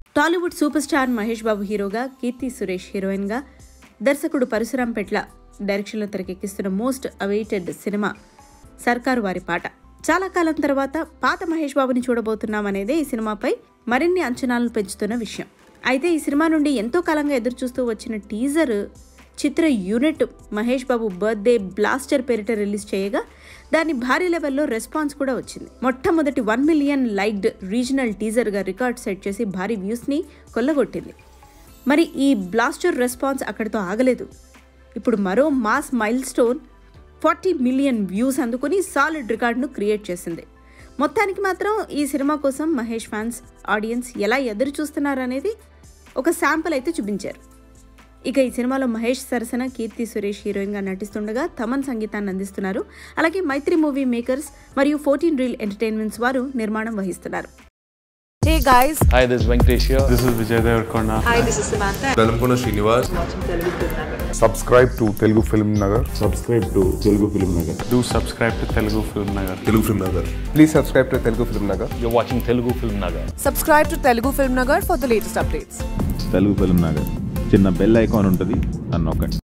Tollywood super star Mahesh Babu హీరోగా కీర్తి సురేష్ హీరోయిన్గా దర్శకుడు పరశురాం పెట్ల డైరెక్షన్లో తెరకెక్కిస్తున్న మోస్ట్ అవైటెడ్ సినిమా సర్కారు వారి పాట చాలా కాలం తర్వాత పాత మహేష్ బాబుని చూడబోతున్నామనేదే ఈ సినిమాపై మరిన్ని అంచనాలను పెంచుతున్న విషయం అయితే ఈ సినిమా నుండి ఎంతో కాలంగా ఎదురుచూస్తూ వచ్చిన టీజర్ చిత్ర unit Mahesh Babu birthday blaster పేరిట రిలీజ్ చేయగా దాని భారీ లెవెల్లో రెస్పాన్స్ కూడా వచ్చింది మొట్టమొదటి వన్ మిలియన్ లైక్డ్ రీజనల్ టీజర్గా రికార్డ్ సెట్ చేసి భారీ వ్యూస్ని కొల్లగొట్టింది మరి ఈ బ్లాస్టర్ రెస్పాన్స్ అక్కడితో ఆగలేదు ఇప్పుడు మరో mass milestone forty million views అందుకుని సాలిడ్ రికార్డును క్రియేట్ చేసింది మొత్తానికి మాత్రం ఈ సినిమా కోసం మహేష్ ఫ్యాన్స్ ఆడియన్స్ ఎలా ఎదురు చూస్తున్నారనేది ఒక శాంపుల్ అయితే చూపించారు ఇక ఈ సినిమాలో మహేష్ సరసన కీర్తి సురేష్ హీరోయిన్గా నటిస్తుండగా తమన్ సంగీతాన్ని అందిస్తున్నారు అలాగే మైత్రి మూవీ మేకర్స్ మరియు ఫోర్టీన్ రీల్ ఎంటర్టైన్మెంట్స్ వారు నిర్మాణం వహిస్తున్నారు Hey guys, Hi, this is Venkatesh here. This is Vijay Devarkonda. hi, this is Samantha. Velankonda Srinivas subscribe to Telugu Film Nagar. subscribe to Telugu Film Nagar. Do subscribe to Telugu Film Nagar. Telugu film Nagar Please subscribe to Telugu Film Nagar. You're watching Telugu Film Nagar. Subscribe to Telugu Film Nagar for the latest updates. Telugu film Nagar చిన్న bell icon ఉంటుంది నన్ను నొక్కండి